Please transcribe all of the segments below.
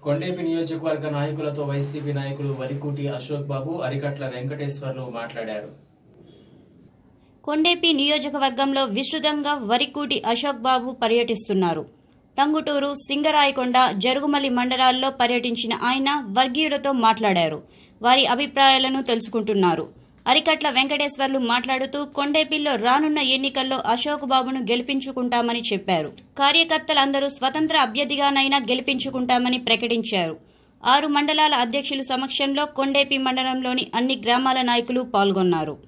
కొండేపి నియోజకవర్గ నాయకులతో వైసీపీ నాయకులు వరికూటి అశోక్ బాబు అరికట్ల వెంకటేశ్వర్లు మాట్లాడారు కొండేపి నియోజకవర్గంలో విస్తృతంగా వరికూటి అశోక్ బాబు పర్యటిస్తున్నారు టంగుటూరు సింగరాయకొండ జరుగుమల్లి మండలాల్లో పర్యటించిన ఆయన వర్గీయులతో మాట్లాడారు వారి అభిప్రాయాలను తెలుసుకుంటున్నారు అరికట్ల వెంకటేశ్వర్లు మాట్లాడుతూ కొండేపిల్లో రానున్న ఎన్నికల్లో అశోక్ బాబును గెలిపించుకుంటామని చెప్పారు కార్యకర్తలందరూ స్వతంత్ర అభ్యర్థిగానైనా గెలిపించుకుంటామని ప్రకటించారు ఆరు మండలాల అధ్యక్షుల సమక్షంలో కొండేపి మండలంలోని అన్ని గ్రామాల నాయకులు పాల్గొన్నారు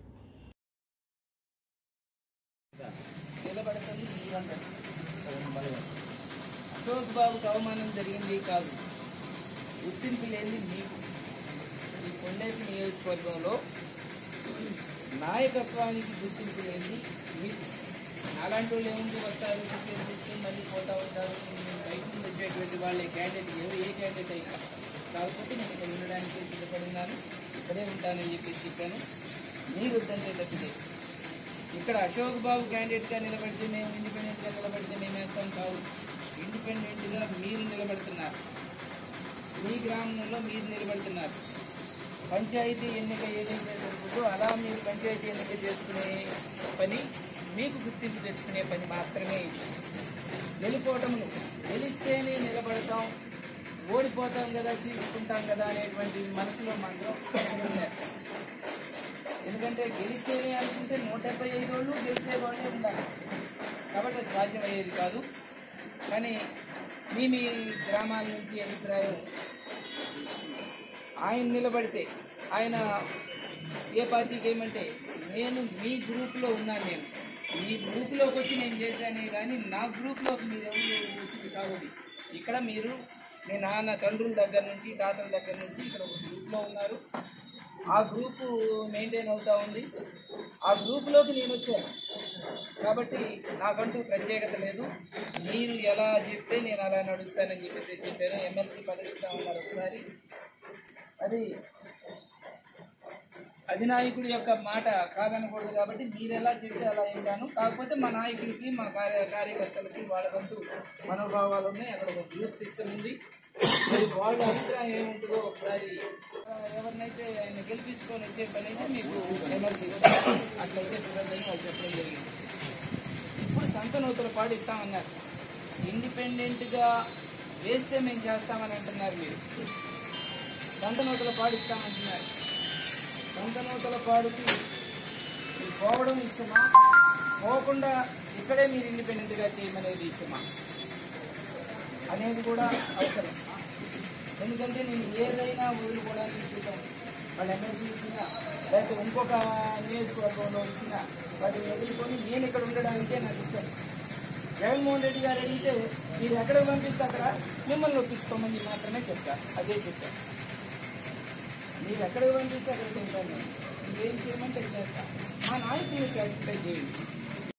నిలబడుతుంది మీరందరూ అశోక్ బాబుకు అవమానం జరిగింది కాదు గుర్తింపు లేనిది మీకు ఈ కొండేపి నియోజకవర్గంలో నాయకత్వానికి గుర్తింపు లేనిది మీకు అలాంటి వాళ్ళు ఏముంది వస్తారు టికెట్ తీసుకుని మళ్ళీ పోతా ఉంటారు నేను బయట నుండి వచ్చేటువంటి వాళ్ళే క్యాండిడేట్ ఎవరు ఏ క్యాండిడేట్ అయినా కాకపోతే నేను ఇక్కడ ఉండడానికి సిద్ధపడి ఉన్నాను ఇక్కడే ఉంటానని చెప్పేసి చెప్పాను మీరు వద్దంటే తప్పితే ఇక్కడ అశోక్ బాబు క్యాండిడేట్ గా నిలబడితే మేము ఇండిపెండెంట్ గా నిలబడితే మేము వేస్తాం కాదు ఇండిపెండెంట్ గా మీరు నిలబడుతున్నారు మీ గ్రామంలో మీరు నిలబడుతున్నారు పంచాయతీ ఎన్నిక ఏదైతే జరుగుతుందో అలా మీరు పంచాయతీ ఎన్నిక చేసుకునే పని మీకు గుర్తింపు తెచ్చుకునే పని మాత్రమే ఇది గెలిపోవటములు గెలిస్తేనే నిలబడతాం ఓడిపోతాం కదా చీల్చుకుంటాం కదా అనేటువంటి మనసులో మాత్రం ఉండాలి. ఎందుకంటే గెలిస్తేనే అనుకుంటే నూట డెబ్బై ఐదు వాళ్ళు గెలిచే వాళ్ళే ఉండాలి కాబట్టి అది సాధ్యమయ్యేది కాదు కానీ మీ మీ గ్రామాల నుంచి అభిప్రాయం ఆయన నిలబడితే ఆయన ఏ పార్టీకి ఏమంటే నేను మీ గ్రూప్లో ఉన్నాను నేను మీ గ్రూప్లోకి వచ్చి నేను చేశానే కానీ నా గ్రూప్లోకి మీరు ఎవరు వచ్చింది కాదు ఇక్కడ మీరు మీ నాన్న తండ్రుల దగ్గర నుంచి తాతల దగ్గర నుంచి ఇక్కడ ఒక గ్రూప్లో ఉన్నారు ఆ గ్రూపు మెయింటైన్ అవుతా ఉంది ఆ గ్రూపులోకి నేను వచ్చాను కాబట్టి నాకంటూ ప్రత్యేకత లేదు మీరు ఎలా చెప్తే నేను అలా నడుస్తానని చెప్పేసి చెప్పాను ఎమ్మెల్సీ పదవి ఇస్తామన్నారు ఒకసారి అది అధినాయకుడి యొక్క మాట కాదనకూడదు కాబట్టి మీరు ఎలా చెప్తే అలా వింటాను కాకపోతే మా నాయకుడికి మా కార్య కార్యకర్తలకి వాళ్ళకంటూ మనోభావాలు ఉన్నాయి అక్కడ ఒక గ్రూప్ సిస్టమ్ ఉంది మరి వాళ్ళ అభిప్రాయం ఏముంటుందో ఒకసారి ఆ, ఎవరినైతే ఆయన గెలిపించుకొని వచ్చే పని అయితే మీకు ఎమర్జీ అట్లయితే కుదరదని వాళ్ళు చెప్పడం జరిగింది ఇప్పుడు సంతనూతలు పాటిస్తామన్నారు ఇండిపెండెంట్గా వేస్తే మేము చేస్తామని అంటున్నారు మీరు సంతనూతలు పాటిస్తామంటున్నారు సంతనూతల పాడుకి మీరు పోవడం ఇష్టమా పోకుండా ఇక్కడే మీరు ఇండిపెండెంట్గా చేయమనేది ఇష్టమా అనేది కూడా అవసరం ఎందుకంటే నేను ఏదైనా వదులుకోవడానికి సిద్ధం వాళ్ళు ఎమ్మెల్సీ ఇచ్చినా లేకపోతే ఇంకొక నియోజకవర్గంలో ఇచ్చినా వాటిని వదులుకొని నేను ఇక్కడ ఉండడానికే నాకు ఇష్టం జగన్మోహన్ రెడ్డి గారు అడిగితే మీరు ఎక్కడ పంపిస్తే అక్కడ మిమ్మల్ని ఒప్పించుకోమని మాత్రమే చెప్తా అదే చెప్తా మీరు ఎక్కడికి పంపిస్తే అక్కడికి వెళ్తాను నేను మీరు ఏం చేయమంటే అది చేస్తా మా నాయకుల్ని సాటిస్ఫై చేయండి